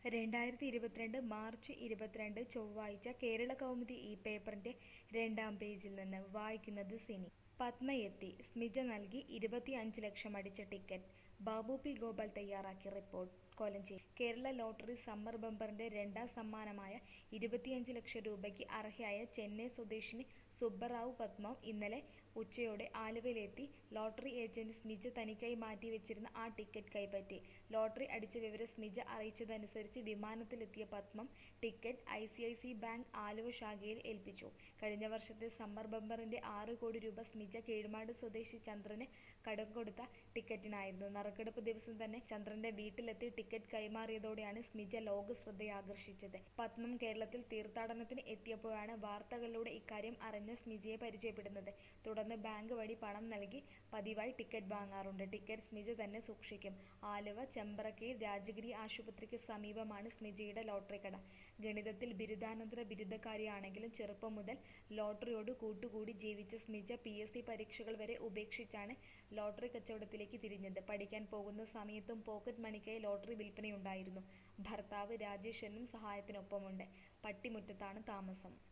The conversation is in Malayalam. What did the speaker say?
രണ്ടായിരത്തി ഇരുപത്തിരണ്ട് മാർച്ച് ഇരുപത്തിരണ്ട് ചൊവ്വാഴ്ച കേരള കൗമുദി ഈ പേപ്പറിന്റെ രണ്ടാം പേജിൽ നിന്ന് വായിക്കുന്നത് സിനി പത്മയെത്തി സ്മിജ നൽകി ഇരുപത്തിയഞ്ച് ലക്ഷം അടിച്ച ടിക്കറ്റ് ബാബു പി ഗോപാൽ തയ്യാറാക്കിയ report Kolenchery Kerala lottery summer ബമ്പറിന്റെ രണ്ടാം സമ്മാനമായ ഇരുപത്തിയഞ്ച് ലക്ഷം രൂപയ്ക്ക് അർഹയായ ചെന്നൈ സ്വദേശിനി സുബ്ബറാവു പത്മം ഇന്നലെ ഉച്ചയോടെ ആലുവയിലെത്തി ലോട്ടറി ഏജന്റ് സ്മിജ തനിക്കായി മാറ്റിവെച്ചിരുന്ന ആ ടിക്കറ്റ് കൈപ്പറ്റി ലോട്ടറി അടിച്ച വിവരം സ്മിജ അറിയിച്ചതനുസരിച്ച് വിമാനത്തിലെത്തിയ Padmam ticket I C I C bank Aluva ശാഖയിൽ ഏൽപ്പിച്ചു കഴിഞ്ഞ വർഷത്തെ സമ്മർ ബമ്പറിന്റെ ആറ് കോടി രൂപ സ്മിജ കീഴ്മാട് സ്വദേശി ചന്ദ്രന് കടം കൊടുത്ത ടിക്കറ്റിനായിരുന്നു നറുക്കെടുപ്പ് ദിവസം തന്നെ ചന്ദ്രന്റെ വീട്ടിലെത്തി ടിക്കറ്റ് കൈമാറിയതോടെയാണ് സ്മിജ ലോക ശ്രദ്ധയാകർഷിച്ചത് പത്മം കേരളത്തിൽ തീർത്ഥാടനത്തിന് എത്തിയപ്പോഴാണ് വാർത്തകളിലൂടെ ഇക്കാര്യം അറിഞ്ഞ സ്മിജയെ പരിചയപ്പെടുന്നത് തുടർന്ന് ബാങ്ക് വഴി പണം നൽകി പതിവായി ടിക്കറ്റ് വാങ്ങാറുണ്ട് ടിക്കറ്റ് സ്മിജ തന്നെ സൂക്ഷിക്കും ആലുവ ചെമ്പ്രക്കീർ രാജഗിരി ആശുപത്രിക്ക് സമീപമാണ് സ്മിജയുടെ ലോട്ടറി കട ഗണിതത്തിൽ ബിരുദാനന്തര ബിരുദക്കാരിയാണെങ്കിലും ചെറുപ്പം മുതൽ ലോട്ടറിയോട് കൂട്ടുകൂടി ജീവിച്ച സ്മിജ പി എസ് സി പരീക്ഷകൾ വരെ ഉപേക്ഷിച്ചാണ് ലോട്ടറി കച്ചവടത്തിലേക്ക് തിരിഞ്ഞത് പഠിക്കാൻ പോകുന്ന സമയത്തും പോക്കറ്റ് മണിക്കായി ലോട്ടറി വിൽപ്പനയുണ്ടായിരുന്നു ഭർത്താവ് രാജേശ്വരനും സഹായത്തിനൊപ്പമുണ്ട് പട്ടിമുറ്റത്താണ് താമസം